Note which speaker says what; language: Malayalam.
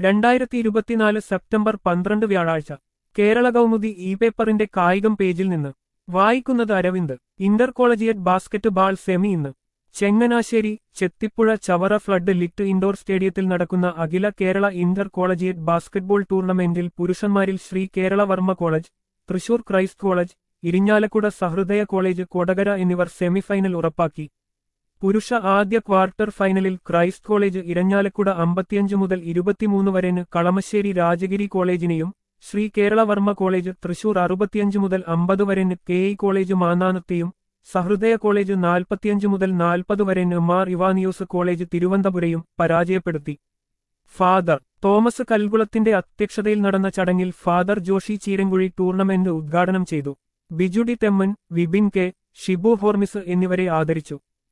Speaker 1: രണ്ടായിരത്തി ഇരുപത്തിനാല് സെപ്റ്റംബർ പന്ത്രണ്ട് വ്യാഴാഴ്ച കേരള കൗമുദി ഇ പേപ്പറിന്റെ കായികം പേജിൽ നിന്ന് വായിക്കുന്നത് Aravind inter collegiate basketball semi ഇന്ന് Changanassery Chethipuzha Chavara flood lit indoor സ്റ്റേഡിയത്തിൽ നടക്കുന്ന അഖില Kerala inter collegiate basketball tournament പുരുഷന്മാരിൽ Sree Kerala Varma college Thrissur Christ college Irinjalakuda Sahrudaya college Kodakara എന്നിവർ സെമിഫൈനൽ ഉറപ്പാക്കി പുരുഷ ആദ്യ ക്വാർട്ടർ ഫൈനലിൽ ക്രൈസ്റ്റ് കോളേജ് ഇരഞ്ഞാലക്കുട അമ്പത്തിയഞ്ച് മുതൽ ഇരുപത്തിമൂന്ന് വരെന് കളമശ്ശേരി രാജഗിരി കോളേജിനെയും ശ്രീ കേരള വർമ്മ കോളേജ് തൃശൂർ അറുപത്തിയഞ്ച് മുതൽ അമ്പത് വരെന് കെ ഇ കോളേജ് മാന്നാനത്തെയും സഹൃദയ കോളേജ് നാൽപ്പത്തിയഞ്ച് മുതൽ നാൽപ്പത് വരെന് മാർ ഇവാനിയോസ് കോളേജ് തിരുവനന്തപുരയും പരാജയപ്പെടുത്തി ഫാദർ തോമസ് കൽകുളത്തിന്റെ അധ്യക്ഷതയിൽ നടന്ന ചടങ്ങിൽ ഫാദർ ജോഷി ചീരങ്കുഴി ടൂർണമെന്റ് ഉദ്ഘാടനം ചെയ്തു ബിജുഡി തെമ്മൻ വിപിൻ കെ ഷിബു ഹോർമിസ് എന്നിവരെ ആദരിച്ചു